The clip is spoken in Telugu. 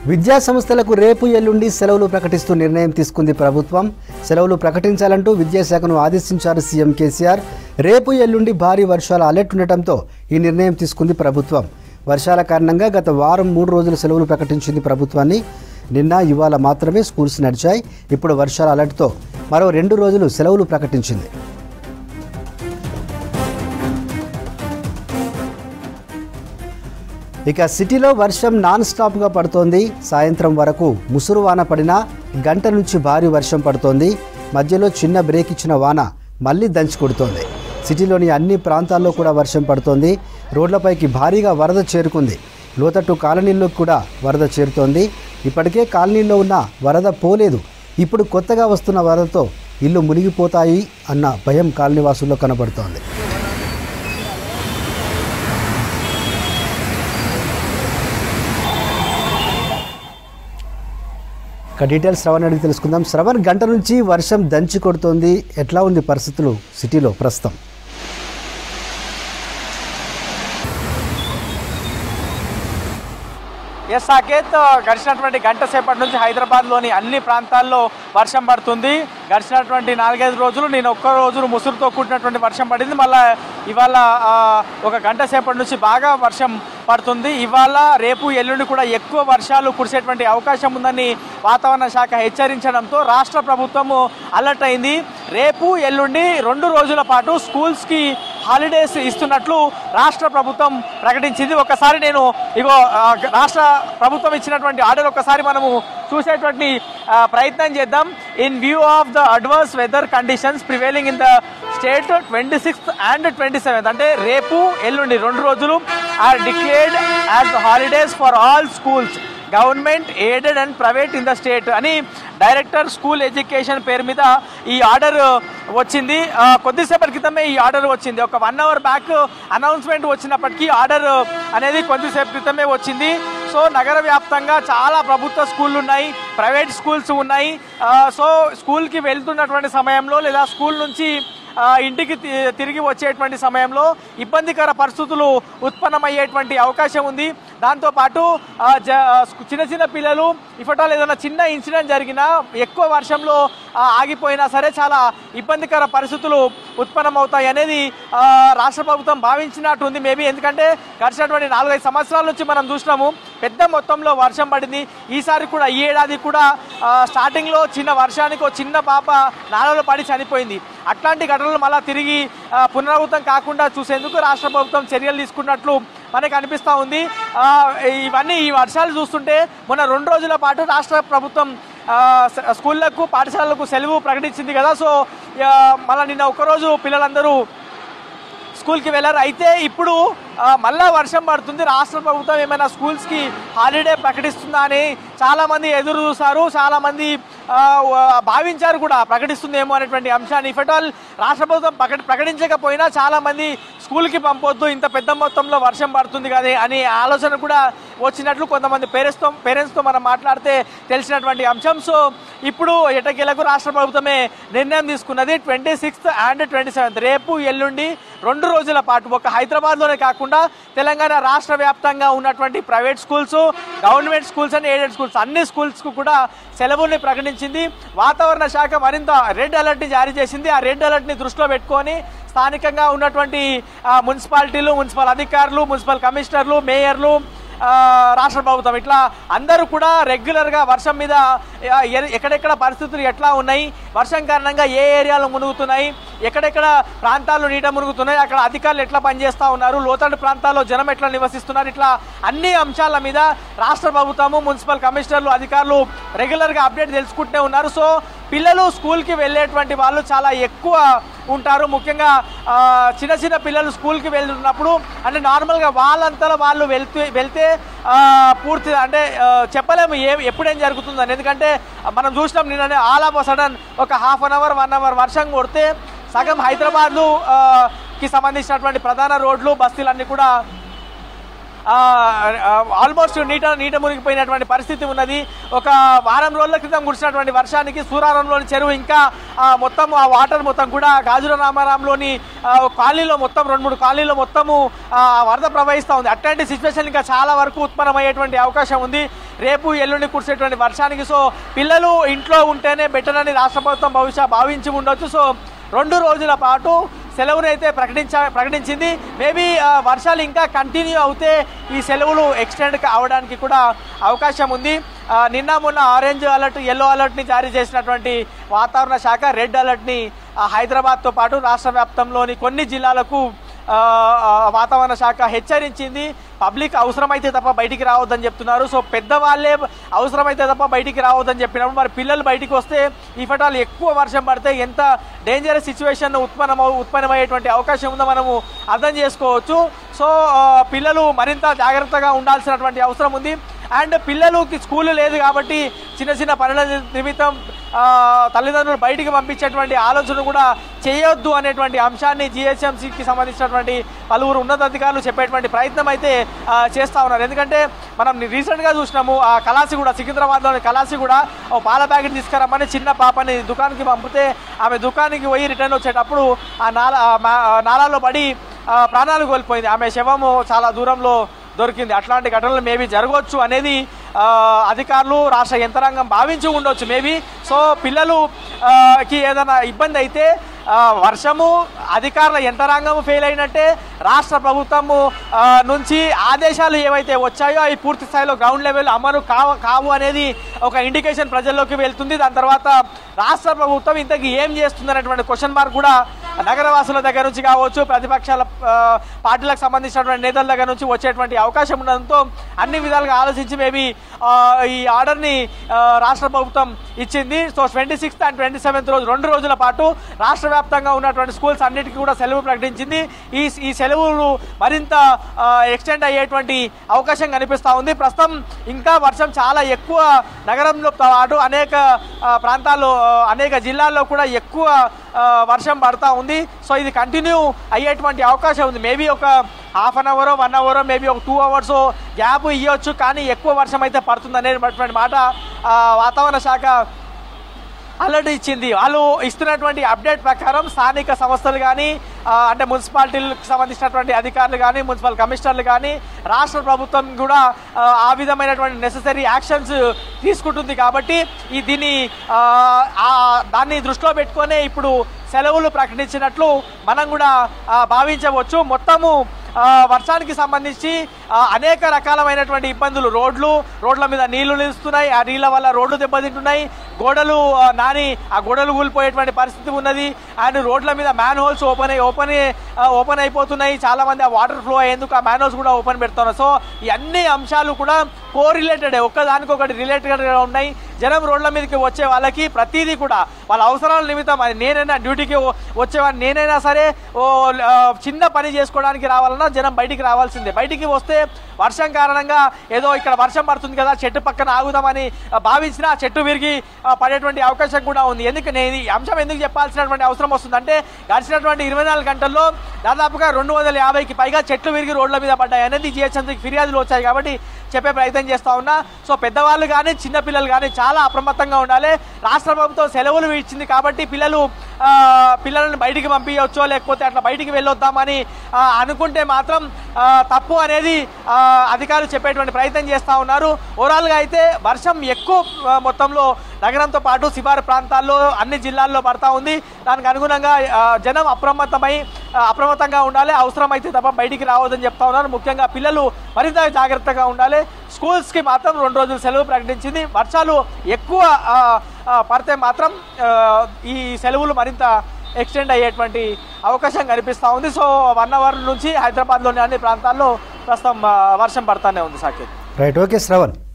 విద్యా సంస్థలకు రేపు ఎల్లుండి సెలవులు ప్రకటిస్తూ నిర్ణయం తీసుకుంది ప్రభుత్వం సెలవులు ప్రకటించాలంటూ విద్యాశాఖను ఆదేశించారు సీఎం కేసీఆర్ రేపు ఎల్లుండి భారీ వర్షాల అలర్ట్ ఉండటంతో ఈ నిర్ణయం తీసుకుంది ప్రభుత్వం వర్షాల కారణంగా గత వారం మూడు రోజులు సెలవులు ప్రకటించింది ప్రభుత్వాన్ని నిన్న ఇవాళ మాత్రమే స్కూల్స్ నడిచాయి ఇప్పుడు వర్షాల అలర్ట్తో మరో రెండు రోజులు సెలవులు ప్రకటించింది ఇక సిటీలో వర్షం నాన్ స్టాప్గా పడుతోంది సాయంత్రం వరకు ముసురు వాన పడినా గంట నుంచి భారీ వర్షం పడుతోంది మధ్యలో చిన్న బ్రేక్ ఇచ్చిన వాన మళ్ళీ దంచి కొడుతోంది సిటీలోని అన్ని ప్రాంతాల్లో కూడా వర్షం పడుతోంది రోడ్లపైకి భారీగా వరద చేరుకుంది లోతట్టు కాలనీల్లో కూడా వరద చేరుతోంది ఇప్పటికే కాలనీల్లో ఉన్న వరద పోలేదు ఇప్పుడు కొత్తగా వస్తున్న వరదతో ఇల్లు మునిగిపోతాయి అన్న భయం కాలనీవాసుల్లో కనబడుతోంది ఇక డీటెయిల్స్ శ్రవణ్ అడిగి తెలుసుకుందాం శ్రవణ్ గంట నుంచి వర్షం దంచి కొడుతోంది ఎట్లా ఉంది పరిస్థితులు సిటీలో ప్రస్తుతం ఎస్ సాకేత్ గడిచినటువంటి గంట సేపటి నుంచి హైదరాబాద్లోని అన్ని ప్రాంతాల్లో వర్షం పడుతుంది గడిచినటువంటి నాలుగైదు రోజులు నేను ఒక్క రోజు ముసురుతో కూడినటువంటి వర్షం పడింది మళ్ళీ ఇవాళ ఆ, ఒక గంట సేపటి నుంచి బాగా వర్షం పడుతుంది ఇవాళ రేపు ఎల్లుండి కూడా ఎక్కువ వర్షాలు కురిసేటువంటి అవకాశం ఉందని వాతావరణ శాఖ హెచ్చరించడంతో రాష్ట్ర ప్రభుత్వము అలర్ట్ అయింది రేపు ఎల్లుండి రెండు రోజుల పాటు స్కూల్స్కి హాలిడేస్ ఇస్తున్నట్లు రాష్ట్ర ప్రభుత్వం ప్రకటించింది ఒకసారి నేను ఇగో ఆ, రాష్ట్ర ప్రభుత్వం ఇచ్చినటువంటి ఆర్డర్ ఒకసారి మనము చూసేటువంటి ఆ, ప్రయత్నం చేద్దాం in view of the adverse weather conditions prevailing in the state twenty sixth and twenty seventh అంటే రేపు ఎల్లుండి రెండు రోజులు are declared as holidays for all schools government aided and private in the state అని డైరెక్టర్ స్కూల్ ఎడ్యుకేషన్ పేరు మీద ఈ ఆర్డర్ వచ్చింది ఆ, కొద్దిసేపటి క్రితమే ఈ ఆర్డర్ వచ్చింది ఒక వన్ అవర్ బ్యాక్ అనౌన్స్మెంట్ వచ్చినప్పటికీ ఆర్డర్ అనేది కొద్దిసేపు క్రితమే వచ్చింది సో నగర వ్యాప్తంగా చాలా ప్రభుత్వ స్కూళ్ళు ఉన్నాయి ప్రైవేట్ స్కూల్స్ ఉన్నాయి ఆ, సో స్కూల్కి వెళ్తున్నటువంటి సమయంలో లేదా స్కూల్ నుంచి ఆ, ఇంటికి తి- తిరిగి వచ్చేటువంటి సమయంలో ఇబ్బందికర పరిస్థితులు ఉత్పన్నమయ్యేటువంటి అవకాశం ఉంది దాంతోపాటు ఆ, జ- ఆ, స్కు- చిన్న చిన్న పిల్లలు ఇఫటాల్ ఏదైనా చిన్న ఇన్సిడెంట్ జరిగినా ఎక్కువ వర్షంలో ఆ, ఆగిపోయినా సరే చాలా ఇబ్బందికర పరిస్థితులు ఉత్పన్నమవుతాయి అనేది ఆ, రాష్ట్ర ప్రభుత్వం భావించినట్టుంది మేబీ ఎందుకంటే గడిచినటువంటి నాలుగైదు సంవత్సరాల నుంచి మనం చూసినాము పెద్ద మొత్తంలో వర్షం పడింది ఈసారి కూడా ఈ ఏడాది కూడా ఆ, స్టార్టింగ్లో చిన్న వర్షానికి ఒక చిన్న పాప నాలలో పడి చనిపోయింది అట్లాంటి ఘటనలు మళ్ళా తిరిగి ఆ, పునరావృతం కాకుండా చూసేందుకు రాష్ట్ర ప్రభుత్వం చర్యలు తీసుకున్నట్లు మనకు అనిపిస్తూ ఉంది ఆ, ఇవన్నీ ఈ వర్షాలు చూస్తుంటే మొన్న రెండు రోజుల పాటు రాష్ట్ర ప్రభుత్వం ఆ, స- స్కూళ్ళకు పాఠశాలలకు సెలవు ప్రకటించింది కదా సో ఆ, మళ్ళీ నిన్న ఒక్కరోజు పిల్లలందరూ స్కూల్కి వెళ్ళారు అయితే ఇప్పుడు ఆ, మళ్ళా వర్షం పడుతుంది రాష్ట్ర ప్రభుత్వం ఏమైనా స్కూల్స్కి హాలిడే ప్రకటిస్తుందా అని చాలామంది ఎదురు చూశారు చాలామంది ఆ, వ- భావించారు కూడా ప్రకటిస్తుందేమో అనేటువంటి అంశాన్ని ఇఫ్ ఆల్ రాష్ట్ర ప్రభుత్వం ప్రకటి ప్రకటించకపోయినా చాలామంది స్కూల్కి పంపొద్దు ఇంత పెద్ద మొత్తంలో వర్షం పడుతుంది కదా అనే ఆలోచన కూడా వచ్చినట్లు కొంతమంది పేరెంట్స్తో పేరెంట్స్తో మనం మాట్లాడితే తెలిసినటువంటి అంశం సో ఇప్పుడు ఎటకేలకు రాష్ట్ర ప్రభుత్వమే నిర్ణయం తీసుకున్నది twenty sixth and twenty seventh రేపు ఎల్లుండి రెండు రోజుల పాటు ఒక హైదరాబాద్లోనే కాకుండా తెలంగాణ రాష్ట్ర వ్యాప్తంగా ఉన్నటువంటి private schools government schools and aided schools అన్ని స్కూల్స్కు కూడా సెలవుల్ని ప్రకటించింది వాతావరణ శాఖ మరింత రెడ్ అలర్ట్ని జారీ చేసింది ఆ రెడ్ అలర్ట్ని దృష్టిలో పెట్టుకొని స్థానికంగా ఉన్నటువంటి ఆ, మున్సిపాలిటీలు మున్సిపల్ అధికారులు మున్సిపల్ కమిషనర్లు మేయర్లు ఆ, రాష్ట్ర ప్రభుత్వం ఇట్లా అందరూ కూడా రెగ్యులర్గా వర్షం మీద ఆ, ఎ- ఎక్కడెక్కడ పరిస్థితులు ఎట్లా ఉన్నాయి వర్షం కారణంగా ఏ ఏరియాలు మునుగుతున్నాయి ఎక్కడెక్కడ ప్రాంతాలు నీట మునుగుతున్నాయి అక్కడ అధికారులు ఎట్లా పనిచేస్తూ ఉన్నారు లోతట్టు ప్రాంతాల్లో జనం ఎట్లా నివసిస్తున్నారు ఇట్లా అన్ని అంశాల మీద రాష్ట్ర ప్రభుత్వము మున్సిపల్ కమిషనర్లు అధికారులు రెగ్యులర్గా అప్డేట్ తెలుసుకుంటూనే ఉన్నారు సో పిల్లలు స్కూల్కి వెళ్ళేటువంటి వాళ్ళు చాలా ఎక్కువ ఉంటారు ముఖ్యంగా ఆ, చిన్న చిన్న పిల్లలు స్కూల్కి వెళ్తున్నప్పుడు అంటే నార్మల్గా వాళ్ళంతలో వాళ్ళు వెళ్తూ వెళ్తే ఆ, పూర్తి అంటే ఆ, చెప్పలేము ఏ ఎప్పుడేం జరుగుతుందని ఎందుకంటే మనం చూసినాం నిన్ననే ఆల్ ఆఫ్ సడన్ ఒక half an hour one hour వర్షం కొడితే సగం హైదరాబాద్లు ఆ, కి సంబంధించినటువంటి ప్రధాన రోడ్లు బస్తీలన్నీ కూడా ఆల్మోస్ట్ నీట నీట మునిగిపోయినటువంటి పరిస్థితి ఉన్నది ఒక వారం రోజుల క్రితం కురిసినటువంటి వర్షానికి సూరారంలోని చెరువు ఇంకా ఆ, మొత్తం ఆ వాటర్ మొత్తం కూడా గాజుల రామారాంలోని ఆ, కాలనీలో మొత్తం రెండు మూడు కాలనీలో మొత్తము ఆ, వరద ప్రవహిస్తూ ఉంది అట్లాంటి సిచ్యువేషన్ ఇంకా చాలా వరకు ఉత్పన్నమయ్యేటువంటి అవకాశం ఉంది రేపు ఎల్లుండి కురిసేటువంటి వర్షానికి సో పిల్లలు ఇంట్లో ఉంటేనే బెటర్ అని రాష్ట్ర ప్రభుత్వం బహుశా భావించి ఉండొచ్చు సో రెండు రోజుల పాటు సెలవును అయితే ప్రకటించ ప్రకటించింది మేబీ వర్షాలు ఇంకా కంటిన్యూ అవుతే ఈ సెలవులు ఎక్స్టెండ్ అవడానికి కూడా అవకాశం ఉంది ఆ, నిన్న మొన్న ఆరెంజ్ అలర్ట్ ఎల్లో అలర్ట్ని జారీ చేసినటువంటి వాతావరణ శాఖ రెడ్ అలర్ట్ని ఆ, హైదరాబాద్తో పాటు రాష్ట్ర వ్యాప్తంలోని కొన్ని జిల్లాలకు ఆ, ఆ, వాతావరణ శాఖ హెచ్చరించింది పబ్లిక్ అవసరమైతే తప్ప బయటికి రావద్దని చెప్తున్నారు సో పెద్దవాళ్ళే అవసరమైతే తప్ప బయటికి రావద్దని చెప్పినప్పుడు మరి పిల్లలు బయటికి వస్తే ఈ ఫటాలు ఎక్కువ వర్షం పడితే ఎంత డేంజరస్ సిచ్యువేషన్ ఉత్పన్నం ఉత్పన్నమయ్యేటువంటి అవకాశం ఉందో మనము అర్థం చేసుకోవచ్చు సో ఆ, పిల్లలు మరింత జాగ్రత్తగా ఉండాల్సినటువంటి అవసరం ఉంది అండ్ పిల్లలకి స్కూల్ లేదు కాబట్టి చిన్న చిన్న పనుల నిమిత్తం ఆ, తల్లిదండ్రులు బయటికి పంపించేటువంటి ఆలోచన కూడా చేయొద్దు అనేటువంటి అంశాన్ని జిహెచ్ఎంసీకి సంబంధించినటువంటి పలువురు ఉన్నతాధికారులు చెప్పేటువంటి ప్రయత్నం అయితే ఆ, చేస్తా ఉన్నారు ఎందుకంటే మనం రీసెంట్గా చూసినాము ఆ కలాసి కూడా సికింద్రాబాద్లోని కలాసి కూడా ఓ పాల ప్యాకెట్ తీసుకురమ్మని చిన్న పాపని దుకాణానికి పంపితే ఆమె దుకాణానికి పోయి రిటర్న్ వచ్చేటప్పుడు ఆ నాలా ఆ మా- ఆ నాలాలో పడి ఆ, ప్రాణాలు కోల్పోయింది ఆమె శవము చాలా దూరంలో దొరికింది అట్లాంటి ఘటనలు మేబీ జరగవచ్చు అనేది ఆ, అధికారులు రాష్ట్ర యంత్రాంగం భావించి ఉండొచ్చు మేబీ సో పిల్లలు ఆ, కి ఏదైనా ఇబ్బంది అయితే ఆ, వర్షము అధికారుల యంత్రాంగం ఫెయిల్ అయినట్టే రాష్ట్ర ప్రభుత్వము ఆ, నుంచి ఆదేశాలు ఏవైతే వచ్చాయో అవి పూర్తి స్థాయిలో గ్రౌండ్ లెవెల్ అమలు కావు కావు అనేది ఒక ఇండికేషన్ ప్రజల్లోకి వెళ్తుంది దాని తర్వాత రాష్ట్ర ప్రభుత్వం ఇంతకీ ఏం చేస్తుంది అనేటువంటి క్వశ్చన్ మార్క్ కూడా నగరవాసుల దగ్గర నుంచి కావచ్చు ప్రతిపక్షాల ఆ, పార్టీలకు సంబంధించినటువంటి నేతల దగ్గర నుంచి వచ్చేటువంటి అవకాశం ఉండడంతో అన్ని విధాలుగా ఆలోచించి మేబీ ఈ ఆర్డర్ని ఆ, రాష్ట్ర ప్రభుత్వం ఇచ్చింది so twenty sixth and twenty seventh రోజు రెండు రోజుల పాటు రాష్ట్ర వ్యాప్తంగా ఉన్నటువంటి స్కూల్స్ అన్నిటికీ కూడా సెలవు ప్రకటించింది ఈ ఈ సెలవులు మరింత ఎక్స్టెండ్ అయ్యేటువంటి అవకాశం కనిపిస్తూ ఉంది ప్రస్తుతం ఇంకా వర్షం చాలా ఎక్కువ నగరంలో పాటు అనేక ఆ, ప్రాంతాల్లో ఆ, అనేక జిల్లాల్లో కూడా ఎక్కువ ఆ, వర్షం పడతా ఉంది సో ఇది కంటిన్యూ అయ్యేటువంటి అవకాశం ఉంది మేబీ ఒక half an hour one hour maybe ఒక టూ అవర్స్ గ్యాప్ ఇవ్వచ్చు కానీ ఎక్కువ వర్షం అయితే పడుతుంది అనేటువంటి మాట ఆ, వాతావరణ శాఖ అలర్ట్ ఇచ్చింది వాళ్ళు ఇస్తున్నటువంటి అప్డేట్ ప్రకారం స్థానిక సంస్థలు కానీ అంటే మున్సిపాలిటీలకు సంబంధించినటువంటి అధికారులు కానీ మున్సిపల్ కమిషనర్లు కానీ రాష్ట్ర ప్రభుత్వం కూడా ఆ, ఆ విధమైనటువంటి నెససరీ యాక్షన్స్ తీసుకుంటుంది కాబట్టి ఈ దీన్ని ఆ, ఆ, దాన్ని దృష్టిలో పెట్టుకొని ఇప్పుడు సెలవులు ప్రకటించినట్లు మనం కూడా ఆ, భావించవచ్చు మొత్తము ఆ, వర్షానికి సంబంధించి ఆ, అనేక రకాలమైనటువంటి ఇబ్బందులు రోడ్లు రోడ్ల మీద నీళ్లు నిలుస్తున్నాయి ఆ నీళ్ళ వల్ల రోడ్లు దెబ్బతింటున్నాయి గోడలు ఆ, నాని ఆ గోడలు కూలిపోయేటువంటి పరిస్థితి ఉన్నది అండ్ రోడ్ల మీద మ్యాన్ హోల్స్ ఓపెన్ అయి ఓపెన్ ఓపెన్ అయిపోతున్నాయి చాలా మంది ఆ వాటర్ ఫ్లో అయ్యేందుకు ఆ మ్యాన్ హోల్స్ కూడా ఓపెన్ పెడుతున్నారు సో ఈ అన్ని అంశాలు కూడా కో రిలేటెడ్ ఒక్కదానికొకటి రిలేటెడ్గా ఉన్నాయి జనం రోడ్ల మీదకి వచ్చే వాళ్ళకి ప్రతిదీ కూడా వాళ్ళ అవసరాల నిమిత్తం అది నేనైనా డ్యూటీకి వ- వచ్చేవాడిని నేనైనా సరే ఓ ఆ, చిన్న పని చేసుకోవడానికి రావాలన్నా జనం బయటికి రావాల్సిందే బయటికి వస్తే వర్షం కారణంగా ఏదో ఇక్కడ వర్షం పడుతుంది కదా చెట్టు పక్కన ఆగుదామని ఆ, భావించినా ఆ చెట్టు విరిగి ఆ, పడేటువంటి అవకాశం కూడా ఉంది ఎందుకు నేను ఈ అంశం ఎందుకు చెప్పాల్సినటువంటి అవసరం వస్తుంది అంటే గడిచినటువంటి ఇరవై నాలుగు గంటల్లో దాదాపుగా రెండు వందల యాభైకి పైగా చెట్లు విరిగి రోడ్ల మీద పడ్డాయి అనేది జిహెచ్ఎంసీకి ఫిర్యాదులు వచ్చాయి కాబట్టి చెప్పే ప్రయత్నం చేస్తా ఉన్నా సో పెద్దవాళ్ళు కానీ చిన్నపిల్లలు కానీ చాలా అప్రమత్తంగా ఉండాలి రాష్ట్ర ప్రభుత్వం సెలవులు ఇచ్చింది కాబట్టి పిల్లలు ఆ, పిల్లలను బయటికి పంపించవచ్చో లేకపోతే అట్లా బయటికి వెళ్ళొద్దామని ఆ, అనుకుంటే మాత్రం ఆ, తప్పు అనేది ఆ, అధికారులు చెప్పేటువంటి ప్రయత్నం చేస్తూ ఉన్నారు ఓవరాల్గా అయితే వర్షం ఎక్కువ ఆ, మొత్తంలో నగరంతో పాటు శివారు ప్రాంతాల్లో అన్ని జిల్లాల్లో పడతా ఉంది దానికి అనుగుణంగా ఆ, జనం అప్రమత్తమై ఆ, అప్రమత్తంగా ఉండాలి అవసరమైతే తప్ప బయటికి రావద్దని చెప్తా ఉన్నారు ముఖ్యంగా పిల్లలు మరింత జాగ్రత్తగా ఉండాలి స్కూల్స్కి మాత్రం రెండు రోజులు సెలవు ప్రకటించింది వర్షాలు ఎక్కువ ఆ, ఆ, పడితే మాత్రం ఆ, ఈ సెలవులు మరింత ఎక్స్టెండ్ అయ్యేటువంటి అవకాశం కనిపిస్తూ ఉంది సో వన్ అవర్ నుంచి హైదరాబాద్లోని అన్ని ప్రాంతాల్లో ప్రస్తుతం ఆ, వర్షం పడతానే ఉంది సాకేత్ రైట్ ఓకే శ్రవణ్